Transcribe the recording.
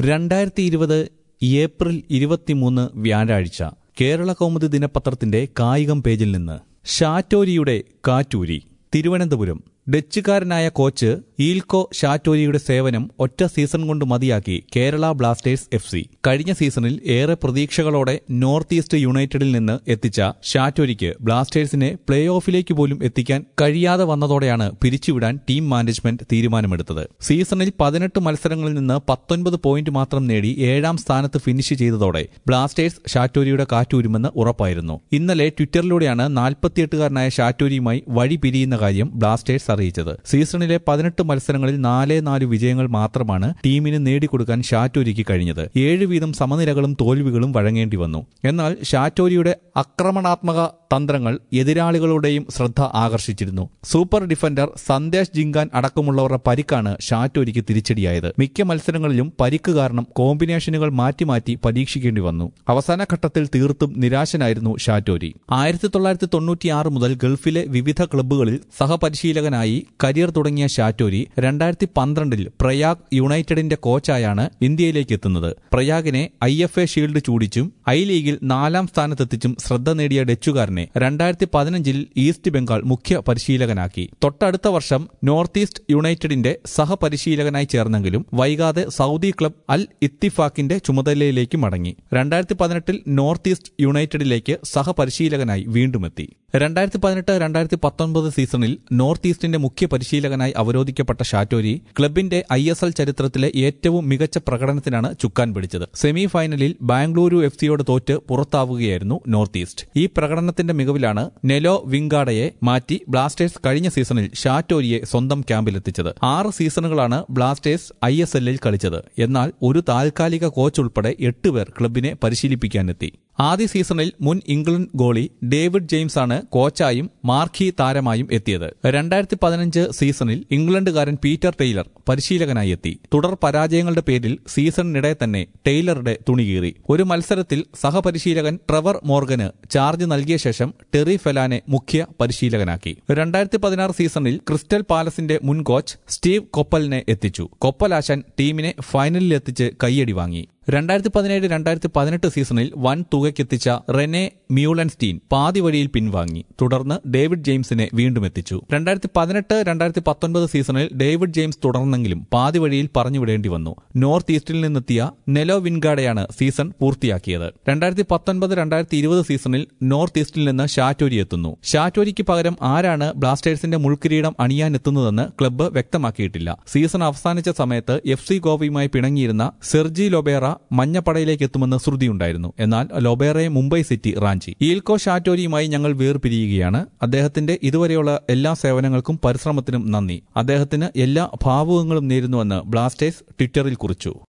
രണ്ടായിരത്തി ഇരുപത് ഏപ്രിൽ ഇരുപത്തിമൂന്ന് വ്യാഴാഴ്ച കേരള കൗമുദി ദിനപത്രത്തിന്റെ കായികം പേജിൽ നിന്ന് ഷാറ്റോരിയുടെ കാറ്റൂരി തിരുവനന്തപുരം ഡച്ചുകാരനായ കോച്ച് ഈൽക്കോ ഷാറ്റോരിയുടെ സേവനം ഒറ്റ സീസൺ കൊണ്ട് മതിയാക്കി കേരള ബ്ലാസ്റ്റേഴ്സ് എഫ് സി കഴിഞ്ഞ സീസണിൽ ഏറെ പ്രതീക്ഷകളോടെ നോർത്ത് ഈസ്റ്റ് യുണൈറ്റഡിൽ നിന്ന് എത്തിച്ച ഷാറ്റോരിക്ക് ബ്ലാസ്റ്റേഴ്സിനെ പ്ലേ ഓഫിലേക്ക് പോലും എത്തിക്കാൻ കഴിയാതെ വന്നതോടെയാണ് പിരിച്ചുവിടാൻ ടീം മാനേജ്മെന്റ് തീരുമാനമെടുത്തത് സീസണിൽ പതിനെട്ട് മത്സരങ്ങളിൽ നിന്ന് പത്തൊൻപത് പോയിന്റ് മാത്രം നേടി ഏഴാം സ്ഥാനത്ത് ഫിനിഷ് ചെയ്തതോടെ ബ്ലാസ്റ്റേഴ്സ് ഷാറ്റോരിയുടെ കാറ്റൂരുമെന്ന് ഉറപ്പായിരുന്നു ഇന്നലെ ട്വിറ്ററിലൂടെയാണ് നാൽപ്പത്തിയെട്ടുകാരനായ ഷാറ്റോരിയുമായി വഴി പിരിയുന്ന കാര്യം ബ്ലാസ്റ്റേഴ്സ് അറിയിച്ചത് സീസണിലെ പതിനെട്ട് മത്സരങ്ങളിൽ നാലേ നാല് വിജയങ്ങൾ മാത്രമാണ് ടീമിന് നേടിക്കൊടുക്കാൻ ഷാറ്റോരിക്ക് കഴിഞ്ഞത് ഏഴ് വീതം സമനിലകളും തോൽവികളും വഴങ്ങേണ്ടി വന്നു എന്നാൽ ഷാറ്റോരിയുടെ ആക്രമണാത്മക തന്ത്രങ്ങൾ എതിരാളികളുടെയും ശ്രദ്ധ ആകർഷിച്ചിരുന്നു സൂപ്പർ ഡിഫൻഡർ സന്ദേശ് ജിങ്കാൻ അടക്കമുള്ളവരുടെ പരിക്കാണ് ഷാറ്റോരിക്ക് തിരിച്ചടിയായത് മിക്ക മത്സരങ്ങളിലും പരിക്ക് കാരണം കോമ്പിനേഷനുകൾ മാറ്റി മാറ്റി പരീക്ഷിക്കേണ്ടി വന്നു അവസാന ഘട്ടത്തിൽ തീർത്തും നിരാശനായിരുന്നു ഷാറ്റോരി ആയിരത്തി തൊള്ളായിരത്തി തൊണ്ണൂറ്റിയാറ് മുതൽ ഗൾഫിലെ വിവിധ ക്ലബ്ബുകളിൽ സഹപരിശീലകനായി കരിയർ തുടങ്ങിയ ഷാറ്റോരി രണ്ടായിരത്തി പന്ത്രണ്ടിൽ പ്രയാഗ് യുണൈറ്റഡിന്റെ കോച്ചായാണ് ഇന്ത്യയിലേക്ക് എത്തുന്നത് പ്രയാഗിനെ ഐ എഫ് എ ഷീൽഡ് ചൂടിച്ചും ഐ ലീഗിൽ നാലാം സ്ഥാനത്തെത്തിച്ചും ശ്രദ്ധ നേടിയ ഡച്ചുകാരനെ രണ്ടായിരത്തി പതിനഞ്ചിൽ ഈസ്റ്റ് ബംഗാൾ മുഖ്യ പരിശീലകനാക്കി തൊട്ടടുത്ത വർഷം നോർത്ത് ഈസ്റ്റ് യുണൈറ്റഡിന്റെ സഹപരിശീലകനായി ചേർന്നെങ്കിലും വൈകാതെ സൗദി ക്ലബ് അൽ ഇത്തിഫാക്കിന്റെ ചുമതലയിലേക്ക് മടങ്ങി രണ്ടായിരത്തി പതിനെട്ടിൽ നോർത്ത് ഈസ്റ്റ് യുണൈറ്റഡിലേക്ക് സഹപരിശീലകനായി വീണ്ടുമെത്തി രണ്ടായിരത്തി പതിനെട്ട് രണ്ടായിരത്തി പത്തൊൻപത് സീസണിൽ നോർത്ത് ഈസ്റ്റിന്റെ മുഖ്യ പരിശീലകനായി അവരോധിക്കപ്പെട്ട ഷാറ്റോരി ക്ലബിന്റെ ഐ എസ് എൽ ചരിത്രത്തിലെ ഏറ്റവും മികച്ച പ്രകടനത്തിനാണ് ചുക്കാൻ പിടിച്ചത് സെമി ഫൈനലിൽ ബാംഗ്ലൂരു എഫ് സിയോട് തോറ്റ് പുറത്താവുകയായിരുന്നു നോർത്ത് ഈസ്റ്റ് ഈ പ്രകടനത്തിന്റെ മികവിലാണ് നെലോ വിങ്കാഡയെ മാറ്റി ബ്ലാസ്റ്റേഴ്സ് കഴിഞ്ഞ സീസണിൽ ഷാറ്റോരിയെ സ്വന്തം ക്യാമ്പിലെത്തിച്ചത് ആറ് സീസണുകളാണ് ബ്ലാസ്റ്റേഴ്സ് ഐ എസ് എല്ലിൽ കളിച്ചത് എന്നാൽ ഒരു താൽക്കാലിക കോച്ച് ഉൾപ്പെടെ എട്ടുപേർ ക്ലബിനെ പരിശീലിപ്പിക്കാനെത്തി ആദ്യ സീസണിൽ മുൻ ഇംഗ്ലണ്ട് ഗോളി ഡേവിഡ് ജെയിംസ് ആണ് കോച്ചായും മാർഖി താരമായും എത്തിയത് രണ്ടായിരത്തി പതിനഞ്ച് സീസണിൽ ഇംഗ്ലണ്ടുകാരൻ പീറ്റർ ടെയ്ലർ പരിശീലകനായി എത്തി തുടർ പരാജയങ്ങളുടെ പേരിൽ സീസണിനിടെ തന്നെ ടെയ്ലറുടെ തുണികീറി ഒരു മത്സരത്തിൽ സഹപരിശീലകൻ ട്രെവർ മോർഗന് ചാർജ് നൽകിയ ശേഷം ടെറി ഫെലാനെ മുഖ്യ പരിശീലകനാക്കി രണ്ടായിരത്തി പതിനാറ് സീസണിൽ ക്രിസ്റ്റൽ പാലസിന്റെ മുൻ കോച്ച് സ്റ്റീവ് കൊപ്പലിനെ എത്തിച്ചു കൊപ്പലാശാൻ ടീമിനെ ഫൈനലിലെത്തിച്ച് കയ്യടി വാങ്ങി രണ്ടായിരത്തി പതിനേഴ് രണ്ടായിരത്തി പതിനെട്ട് സീസണിൽ വൻ തുകയ്ക്കെത്തിച്ച റെനെ മ്യൂളൻസ്റ്റീൻ പാതി വഴിയിൽ പിൻവാങ്ങി തുടർന്ന് ഡേവിഡ് ജെയിംസിനെ വീണ്ടും എത്തിച്ചു രണ്ടായിരത്തി പതിനെട്ട് രണ്ടായിരത്തി പത്തൊൻപത് സീസണിൽ ഡേവിഡ് ജെയിംസ് തുടർന്നെങ്കിലും പാതി വഴിയിൽ പറഞ്ഞുവിടേണ്ടി വന്നു നോർത്ത് ഈസ്റ്റിൽ നിന്നെത്തിയ നെലോ വിൻഗാഡയാണ് സീസൺ പൂർത്തിയാക്കിയത് രണ്ടായിരത്തി പത്തൊൻപത് രണ്ടായിരത്തി ഇരുപത് സീസണിൽ നോർത്ത് ഈസ്റ്റിൽ നിന്ന് ഷാറ്റോരി എത്തുന്നു ഷാറ്റോരിക്ക് പകരം ആരാണ് ബ്ലാസ്റ്റേഴ്സിന്റെ മുൾക്കിരീടം അണിയാനെത്തുന്നതെന്ന് ക്ലബ്ബ് വ്യക്തമാക്കിയിട്ടില്ല സീസൺ അവസാനിച്ച സമയത്ത് എഫ് സി ഗോവയുമായി പിണങ്ങിയിരുന്ന സെർജി ലൊബേറ മഞ്ഞപ്പടയിലേക്ക് എത്തുമെന്ന് ശ്രുതിയുണ്ടായിരുന്നു എന്നാൽ ലൊബേറയെ മുംബൈ സിറ്റി റാഞ്ചി ഈൽക്കോ ഷാറ്റോരിയുമായി ഞങ്ങൾ വേർപിരിയുകയാണ് അദ്ദേഹത്തിന്റെ ഇതുവരെയുള്ള എല്ലാ സേവനങ്ങൾക്കും പരിശ്രമത്തിനും നന്ദി അദ്ദേഹത്തിന് എല്ലാ ഭാവുകങ്ങളും നേരുന്നുവെന്ന് ബ്ലാസ്റ്റേഴ്സ് ട്വിറ്ററിൽ കുറിച്ചു